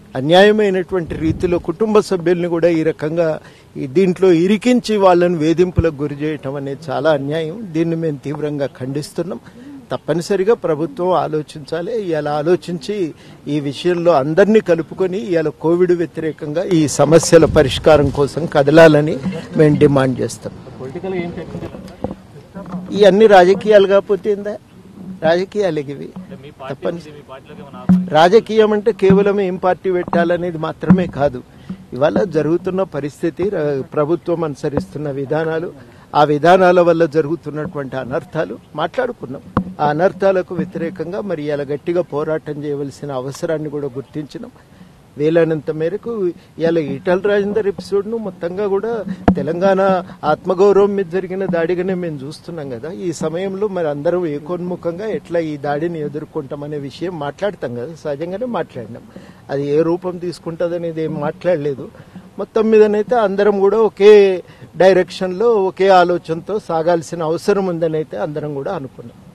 అన్యాయమైనటువంటి రీతిలో కుటుంబ సభ్యుల్ని కూడా ఈ రకంగా ఈ దీంట్లో ఇరికించి వాళ్ళని వేధింపులకు గురి చేయటం అనేది చాలా అన్యాయం దీన్ని మేము తీవ్రంగా ఖండిస్తున్నాం తప్పనిసరిగా ప్రభుత్వం ఆలోచించాలి ఇలా ఆలోచించి ఈ విషయంలో అందరినీ కలుపుకొని ఇలా కోవిడ్ వ్యతిరేకంగా ఈ సమస్యల పరిష్కారం కోసం కదలాలని మేము డిమాండ్ చేస్తాం పొలిటికల్ ఏం చర్చించారు ఈ అన్ని రాజకీయాలు కాకపోతే ఏందా రాజకీయాలు ఇవి మీ పార్టీ ఉంది, మీ పార్టీలోకి ఏమైనా ఆహ్వానించారా? రాజకీయం అంటే కేవలం ఏం పార్టీ పెట్టాలనేది మాత్రమే కాదు ఇవాళ జరుగుతున్న పరిస్థితి ర- ప్రభుత్వం అనుసరిస్తున్న విధానాలు ఆ విధానాల వల్ల జరుగుతున్నటువంటి అనర్థాలు మాట్లాడుకున్నాం ఆ అనర్థాలకు వ్యతిరేకంగా మరి ఇలా గట్టిగా పోరాటం చేయవలసిన అవసరాన్ని కూడా గుర్తించినాం వీలైనంత మేరకు ఇలా ఈటల రాజేందర్ ఎపిసోడ్ ను మొత్తంగా కూడా తెలంగాణ ఆత్మగౌరవం మీద జరిగిన దాడిగానే మేము చూస్తున్నాం కదా ఈ సమయంలో మరి అందరం ఏకోన్ముఖంగా ఎట్లా ఈ దాడిని ఎదుర్కొంటామనే విషయం మాట్లాడతాం కదా సహజంగానే మాట్లాడినాం అది ఏ రూపం తీసుకుంటుంది అనేది ఏం మాట్లాడలేదు మొత్తం మీదనైతే అందరం కూడా ఒకే డైరెక్షన్ లో ఒకే ఆలోచనతో సాగాల్సిన అవసరం ఉందని అయితే అందరం కూడా అనుకున్నాం